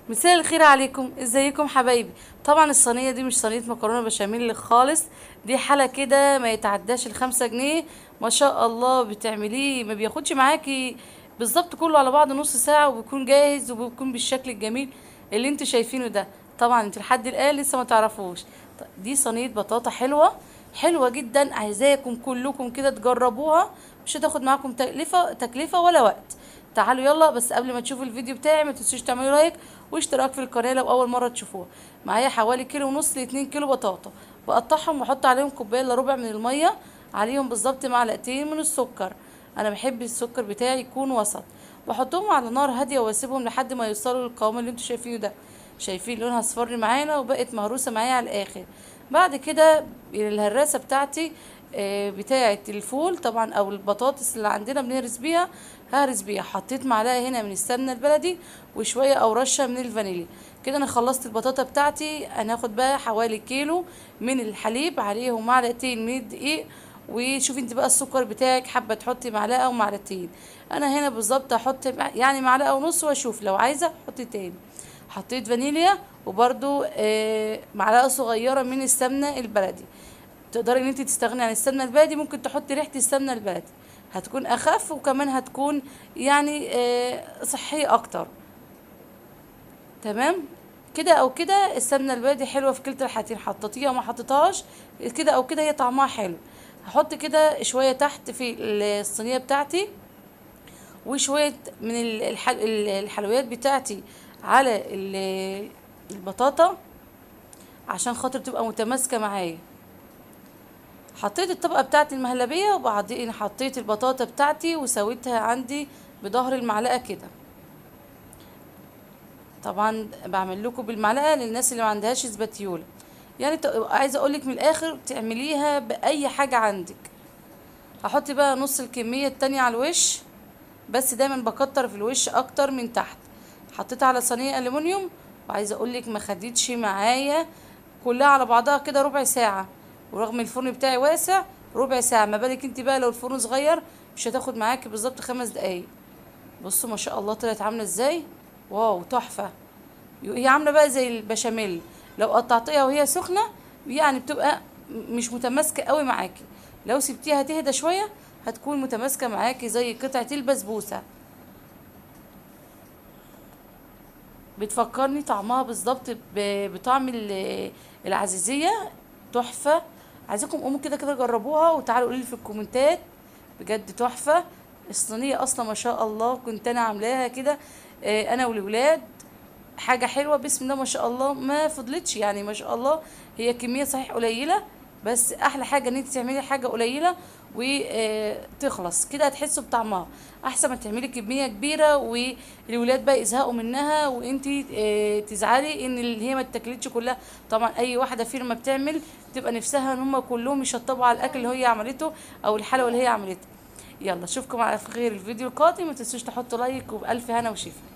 مساء الخير عليكم ازيكم حبايبي طبعا الصينيه دي مش صينيه مكرونه بشاميل خالص دي حاله كده ما يتعداش الخمسة جنيه ما شاء الله بتعمليه ما بياخدش معاكي بالظبط كله على بعض نص ساعه وبيكون جاهز وبيكون بالشكل الجميل اللي انتوا شايفينه ده طبعا انتوا لحد الان لسه ما تعرفوش ط- دي صينيه بطاطا حلوه حلوه جدا عايزاكم كلكم كده تجربوها مش هتاخد معاكم تكلفه تكلفه ولا وقت تعالوا يلا بس قبل ما تشوفوا الفيديو بتاعي ما تنسوش تعملوا لايك واشتراك في القناه لو اول مره تشوفوها معايا حوالي كيلو ونص ل 2 كيلو بطاطا بقطعهم واحط عليهم كوبايه الا ربع من الميه عليهم بالظبط معلقتين من السكر انا بحب السكر بتاعي يكون وسط واحطهم على نار هاديه واسيبهم لحد ما يوصلوا للقوام اللي انتوا شايفينه ده شايفين لونها اصفر معانا وبقت مهروسه معايا على الاخر بعد كده الهراسه بتاعتي آه، بتاعه الفول طبعا او البطاطس اللي عندنا بنهرس بيها ههرس بيها حطيت معلقه هنا من السمنه البلدي وشويه او رشه من الفانيليا كده انا خلصت البطاطا بتاعتي انا هاخد بقى حوالي كيلو من الحليب عليهم معلقتين من الدقيق وشوفي انت بقى السكر بتاعك حابه تحطي معلقه ومعلقتين انا هنا بالظبط هحط يعني معلقه ونص واشوف لو عايزه حطي تاني حطيت فانيليا وبرده آه معلقه صغيره من السمنه البلدي تقدري ان انت تستغني عن السمنه البلدي ممكن تحطي ريحه السمنه البلدي هتكون اخف وكمان هتكون يعني آه صحيه اكتر تمام كده او كده السمنه البلدي حلوه في كلتا الحالتين حطيتيها وما حطيتهاش كده او كده هي طعمها حلو هحط كده شويه تحت في الصينيه بتاعتي وشويه من ال- الحل... ال- الحلويات بتاعتي على ال- البطاطا عشان خاطر تبقى متماسكه معايا حطيت الطبقه بتاعتي المهلبيه وبعدين حطيت البطاطا بتاعتي وسويتها عندي بظهر المعلقه كده طبعا بعمل لكم بالمعلقه للناس اللي ما عندهاش اسباتيولا يعني ت- عايزه اقول لك من الاخر تعمليها باي حاجه عندك هحط بقى نص الكميه التانية على الوش بس دايما بكتر في الوش اكتر من تحت حطيتها على صينيه الومنيوم وعايزه اقول لك ما خدتش معايا كلها على بعضها كده ربع ساعه ورغم الفرن بتاعي واسع ربع ساعه ما بالك انت بقى لو الفرن صغير مش هتاخد معاكي بالظبط خمس دقايق بصوا ما شاء الله طلعت عامله ازاي واو تحفه هي عامله بقى زي البشاميل لو قطعتيها وهي سخنه يعني بتبقى م- مش متماسكه قوي معاكي لو سبتيها تهدى شويه هتكون متماسكه معاكي زي قطعه البسبوسه بتفكرني طعمها بالظبط ب- بطعم ال- العزيزيه تحفه عايزاكم قوموا كده كده جربوها وتعالوا قولوا لي في الكومنتات بجد تحفه الصينيه اصلا ما شاء الله كنت انا عاملاها كده آه، انا والولاد حاجه حلوه بسم الله ما شاء الله ما فضلتش يعني ما شاء الله هي كميه صحيح قليله بس احلى حاجه ان انت تعملي حاجه قليله وتخلص كده هتحسوا بطعمها احسن ما تعملي كميه كبيره والولاد بقى يزهقوا منها وانت تزعلي ان اللي هي ما اتاكلتش كلها طبعا اي واحده فينا ما بتعمل تبقى نفسها ان هم كلهم يشطبوا على الاكل اللي هي عملته او الحلوه اللي هي عملتها يلا اشوفكم على خير الفيديو القادم ما تنسوش تحطوا لايك وبالف هنا وشفا